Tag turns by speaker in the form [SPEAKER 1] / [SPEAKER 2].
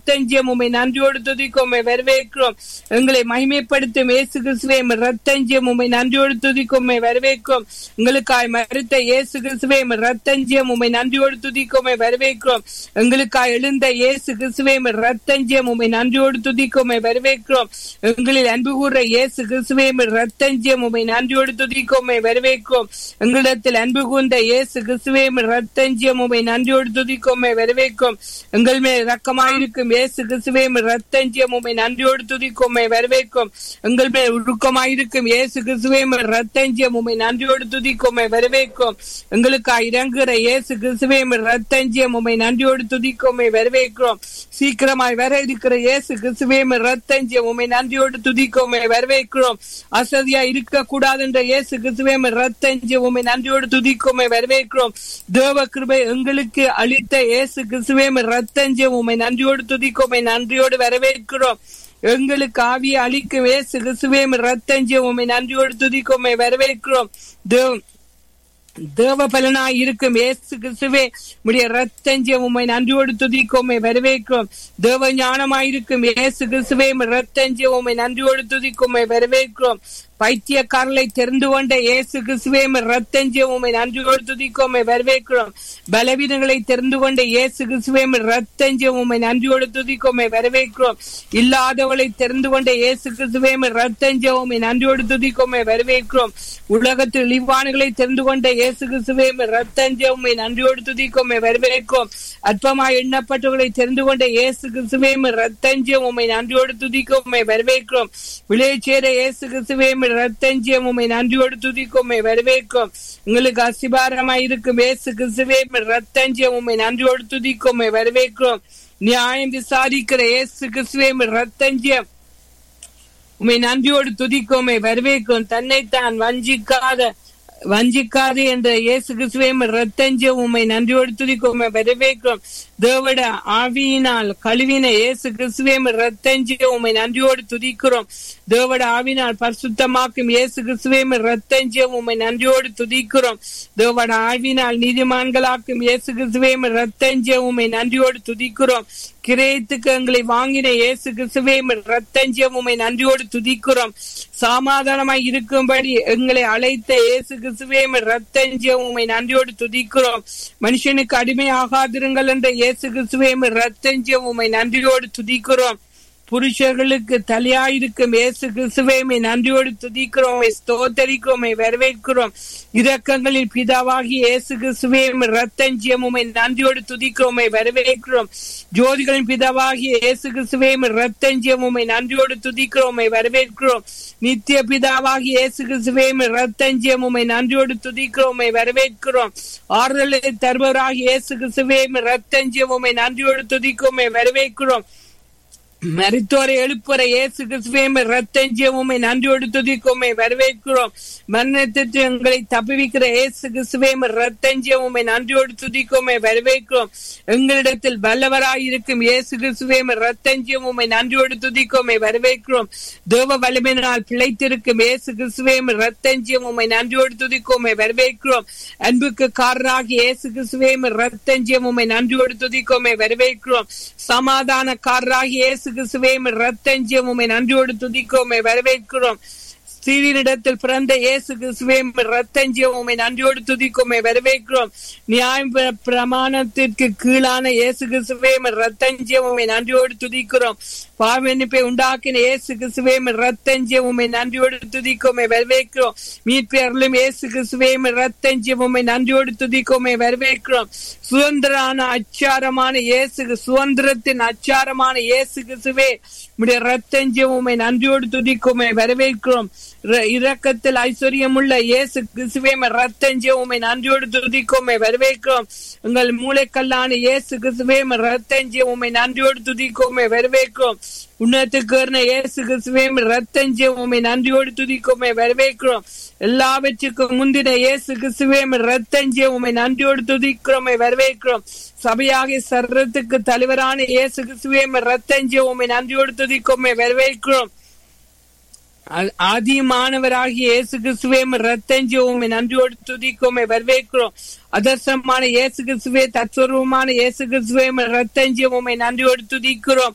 [SPEAKER 1] ரத்தஞ்சியம் உமை நன்றியோடு துதிக்கும் உம்மை வரவேற்கிறோம் எங்களை மகிமைப்படுத்தும் இயேசு கிறிஸ்துவே உம்மை ரத்தஞ்சியம் உம்மை நன்றியோடு துதிக்கும் உம்மை வரவேற்கிறோம் எங்களுக்காய் மறுத்த இயேசு கிறிஸ்துவே உம்மை ரத்தஞ்சியம் உம்மை நன்றியோடு துதிக்கும் உம்மை வரவேற்கிறோம் எங்களுக்காய் எழுந்த இயேசு கிறிஸ்துவே உம்மை ரத்தஞ்சியம் உம்மை நன்றியோடு துதிக்கும் உம்மை வரவேற்கிறோம் எங்களில் அன்பு கூற இயேசு கிறிஸ்துவே உம்மை ரத்தஞ்சியம் உம்மை நன்றியோடு துதிக்கும் உம்மை வரவேற்கிறோம் எங்களிடத்தில் அன்பு கூர்ந்த இயேசு கிறிஸ்துவே உம்மை ரத்தஞ்சியம் உம்மை நன்றியோடு துதிக்கும் உம்மை வரவேற்கும் எங்கள் மேல் இரக்கமாயிருக்கும் இயேசு கிறிஸ்துவே உம்மை ரத்தஞ்சியம் உம்மை நன்றியோடு துதிக்கும் உம்மை வரவேற்கும் எங்கள் மேல் உருக்கமாயிருக்கும் இயேசு கிறிஸ்துவே உம்மை ரத்தஞ்சியம் உம்மை நன்றியோடு துதிக்கும் உம்மை வரவேற்கும் எங்களுக்காக இறங்குகிற இயேசு கிறிஸ்துவே உம்மை ரத்தஞ்சியம் உம்மை நன்றியோடு துதிக்கும் உம்மை வரவேற்கிறோம் சீக்கிரமாய் வர இருக்கிற இயேசு கிறிஸ்துவே உம்மை ரத்தஞ்சியம் உம்மை நன்றியோடு துதிக்கும் உம்மை வரவேற்கிறோம் அசதியா இருக்க கூடாது என்ற இயேசு கிறிஸ்துவே உம்மை ரத்தஞ்சியம் உம்மை நன்றியோடு துதிக்கும் உம்மை வரவேற்கிறோம் தேவ கிருபை எங்களுக்கு அளித்த இயேசு கிறிஸ்துவே உம்மை ரத்தஞ்சியம் உம்மை நன்றியோடு துதிக்கும் உம்மை நன்றியோடு வரவேற்கிறோம் எங்களுக்கு ஆவியை அளிக்கும் இயேசு கிறிஸ்துவே உம்மை ரத்தஞ்சியம் உம்மை நன்றியோடு துதிக்கும் உம்மை வரவேற்கிறோம் தேவ தேவ பலனாய் இருக்கும் இயேசு கிறிஸ்துவே உடைய ரத்தஞ்சியம் உம்மை நன்றியோடு துதிக்கும் உம்மை வரவேற்கிறோம் தேவ ஞானமாயிருக்கும் இயேசு கிறிஸ்துவே உம்மை ரத்தஞ்சியம் உம்மை நன்றியோடு துதிக்கும் உம்மை வரவேற்கிறோம் பைத்தியக்காரர்களை தெரிந்து கொண்ட இயேசு கிறிஸ்துவே உம்மை ரத்தஞ்சியம் உம்மை நன்றியோடு துதிக்கும் உம்மை வரவேற்கிறோம் பலவீனங்களை தெரிந்து கொண்ட இயேசு கிறிஸ்துவே உம்மை ரத்தஞ்சியம் உம்மை நன்றியோடு துதிக்கும் உம்மை வரவேற்கிறோம் இல்லாதவளை தெரிந்து கொண்ட இயேசு கிறிஸ்துவே உம்மை ரத்தஞ்சியம் உம்மை நன்றியோடு துதிக்கும் உம்மை வரவேற்கிறோம் உலகத்தில் இழிவானுகளை தெரிந்து கொண்ட இயேசு கிறிஸ்துவே உம்மை ரத்தஞ்சியம் உம்மை நன்றியோடு துதிக்கும் உம்மை வரவேற்கும் அற்பமாய் எண்ணப்பட்டவர்களை தெரிந்து கொண்ட இயேசு கிறிஸ்துவே உம்மை ரத்தஞ்சியம் உம்மை நன்றியோடு துதிக்கும் உம்மை வரவேற்கிறோம் விளைச்சேர இயேசு கிறிஸ்துவே உம்மை ரத்தஞ்சியம் உம்மை நன்றியோடு துதிக்கும் உம்மை வரவேற்கும் உங்களுக்கு அசிபாரமாய் இருக்கும் இயேசு கிறிஸ்துவே உம்மை ரத்தஞ்சியம் உம்மை நன்றியோடு துதிக்கும் உம்மை வரவேற்கிறோம் நியாயம் விசாரிக்கிற இயேசு கிறிஸ்துவே உம்மை ரத்தஞ்சியம் உம்மை நன்றியோடு துதிக்கும் உம்மை வரவேற்கும் தன்னைத்தான் வஞ்சிக்காத வஞ்சிக்காது என்ற இயேசு கிறிஸ்துவே ரத்தஞ்ச உம்மை நன்றியோடு துதிக்கும் உம்மை வரவேற்கும் தேவட ஆவியினால் கழுவின இயேசு கிறிஸ்துவே ரத்தஞ்ச உம்மை நன்றியோடு துதிக்கிறோம் தேவட ஆவினால் பரிசுத்தமாக்கும் இயேசு கிறிஸ்துவே ரத்தஞ்ச உம்மை நன்றியோடு துதிக்கிறோம் தேவட ஆவினால் நீதிமான்களாக்கும் இயேசு கிறிஸ்துவே ரத்தஞ்ச உம்மை நன்றியோடு துதிக்கிறோம் கிரயத்துக்கு எங்களை வாங்கின இயேசு கிறிஸ்துவே ரத்தஞ்சியம் உம்மை நன்றியோடு துதிக்கிறோம் சமாதானமாய் இருக்கும்படி எங்களை அழைத்த இயேசு கிறிஸ்துவே ரத்தஞ்சியம் உம்மை நன்றியோடு துதிக்கிறோம் மனுஷனுக்கு அடிமையாகாதிருங்கள் என்ற இயேசு கிறிஸ்துவே ரத்தஞ்சியம் உம்மை நன்றியோடு துதிக்கிறோம் புருஷர்களுக்கு தலையாயிருக்கும் இயேசு கிறிஸ்துவே நன்றியோடு துதிக்கிறோம் ஸ்தோத்தரிக்கிறோம் வரவேற்கிறோம் இரக்கங்களில் பிதாவாகி இயேசு கிறிஸ்துவே ரத்தஞ்சியம் உமை நன்றியோடு துதிக்கிறோம் வரவேற்கிறோம் ஜோதிகளின் பிதாவாகி இயேசு கிறிஸ்துவே ரத்தஞ்சியம் உமை நன்றியோடு துதிக்கிறோம் வரவேற்கிறோம் நித்திய பிதாவாகி இயேசு கிறிஸ்துவே ரத்தஞ்சியம் உமை நன்றியோடு துதிக்கிறோம் வரவேற்கிறோம் ஆறுதலை தருபவராகி இயேசு கிறிஸ்துவே ரத்தஞ்சியம் உமை நன்றியோடு துதிக்கிறோம் வரவேற்கிறோம் மருத்துவரை எழுப்புற இயேசு கிறிஸ்துவே ரத்தஞ்சியம் உண்மை நன்றியோடு துதிக்குமே வரவேற்கிறோம் மரணத்திற்கு எங்களை தப்புவிக்கிற இயேசு கிறிஸ்துவே ரத்தஞ்சியம் உண்மை நன்றியோடு துதிக்குமே வரவேற்கிறோம் எங்களிடத்தில் வல்லவராயிருக்கும் இயேசு கிறிஸ்துவே ரத்தஞ்சியம் உண்மை நன்றியோடு துதிக்குமே வரவேற்கிறோம் தேவ வலிமையினால் பிழைத்திருக்கும் இயேசு கிறிஸ்துவே ரத்தஞ்சியம் உண்மை நன்றியோடு துதிக்குமே வரவேற்கிறோம் அன்புக்கு காரராகி இயேசு கிறிஸ்துவே ரத்தஞ்சியம் உண்மை நன்றியோடு துதிக்குமே வரவேற்கிறோம் சமாதானக்காரராகி இயேசு கிறிஸ்துவே ரத்தஞ்சியம் உண்மை நன்றியோடு துதிக்கோமே வரவேற்கிறோம் ஸ்ரீனிடத்தில் பிறந்த இயேசு கிறிஸ்துவே ரத்தஞ்சியம் உண்மை நன்றியோடு துதிக்கோமே வரவேற்கிறோம் நியாயம் பிரமாணத்திற்கு கீழான இயேசு கிறிஸ்துவே ரத்தஞ்சியம் உண்மை நன்றியோடு துதிக்கிறோம் பாவெண்ணிப்பை உண்டாக்கின இயேசு கிறிஸ்துவே ரத்தஞ்சியம் உண்மை நன்றியோடு துதிக்கோமே வரவேற்கிறோம் மீட்பேர்களும் இயேசு கிறிஸ்துவே ரத்தஞ்சியம் உண்மை நன்றியோடு துதிக்கோமே வரவேற்கிறோம் சுதந்திரான அச்சாரமான இயேசு சுதந்திரத்தின் அச்சாரமான இயேசு கிறிஸ்துவே உடைய ரத்தஞ்சியம் உண்மை நன்றியோடு துதிக்கோமே வரவேற்கிறோம் இரக்கத்தில் ஐஸ்வர்யம் உள்ள இயேசு கிறிஸ்துவே ரத்தஞ்சியம் உண்மை நன்றியோடு துதிக்கோமே வரவேற்கிறோம் உங்கள் மூளைக்கல்லான இயேசு கிறிஸ்துவே ரத்தஞ்சியம் உண்மை நன்றியோடு துதிக்கோமே வரவேற்கிறோம் உன்னத்துக்கு இயேசு கிறிஸ்துவே ரத்தஞ்சியம் உண்மை நன்றியோடு துதிக்கோமே வரவேற்கிறோம் எல்லாவற்றுக்கும் முந்தின இயேசு கிறிஸ்துவே ரத்தஞ்சியம் உண்மை நன்றியோடு துதிக்கிறோமே வரவேற்கிறோம் சபையாக சர்றத்துக்கு தலைவரான இயேசு கிறிஸ்துவே ரத்தஞ்சியம் உண்மை நன்றியோடு துதிக்கோமே வரவேற்கிறோம் ஆதிமானவராகிய இயேசு கிறிஸ்துவே ரத்தஞ்சி உண்மை நன்றியோடு துதிக்கோமே வரவேற்கிறோம் அதர்சமான இயேசு கிறிஸ்துவே தத்வரூபமான இயேசு கிறிஸ்துவே ரத்தஞ்சி உண்மை நன்றியோடு துதிக்கிறோம்